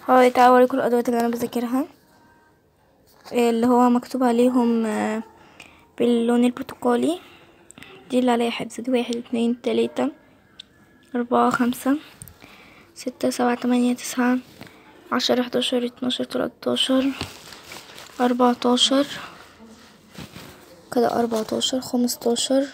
هاي تعالوا اوريكم الادوات اللي انا بذاكرها اللي هو مكتوب عليهم آه، باللون البرتقالي دي اللي عليها حفظ دي واحد اتنين تلاتة اربعة خمسة ستة سبعة تمانية تسعة عشرة حداشر اتناشر تلاتاشر اربعتاشر كده اربعتاشر خمستاشر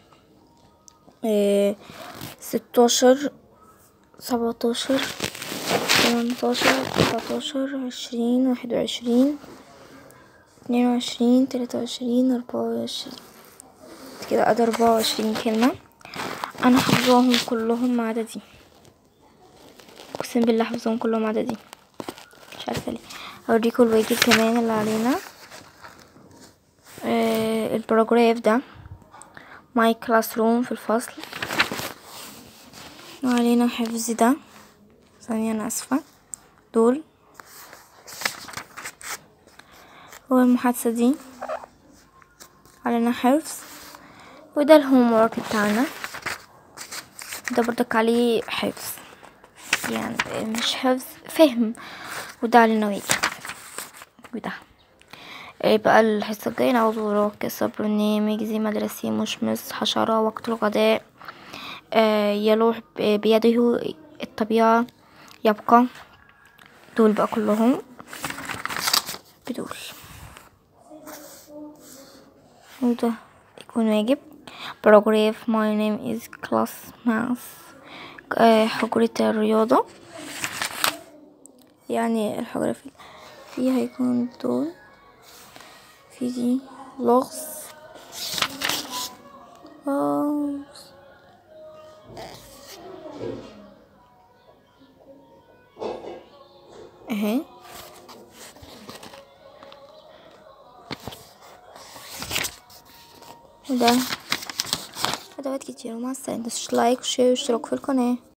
إيه ستاشر سبعتاشر تمنتاشر تسعتاشر عشرين واحد وعشرين اتنين وعشرين تلاتة وعشرين اربعة وعشرين كده ادي اربعة وعشرين كلمة انا حافظاهم كلهم ما عدا دي اقسم بالله حافظاهم كلهم ما عدا دي مش عارفة ليه هوريكم الواجب كمان اللي علينا آه الباراجراف ده ماي كلاس روم في الفصل وعلينا حفظ ده ثانية انا اسفة دول والمحادثة دي علينا حفظ وده الهوم ورك بتاعنا ده برضك عليه حفظ يعني مش حفظ فهم وده علينا واجب وده ايه بقى الحصة الجاية نعوض وراك صبر برنامج زي مدرسي مشمس حشرة وقت الغداء آه يلوح ب- بيده الطبيعة يبقى دول بقى كلهم بدول وده يكون واجب paragraph my name is class math آه، حجرة الرياضة يعني الحجرة في فيها هيكون دول في دي لغز لغز اهي وده ادوات كتير ومع السلامة متنسوش لايك وشير واشتراك في القناة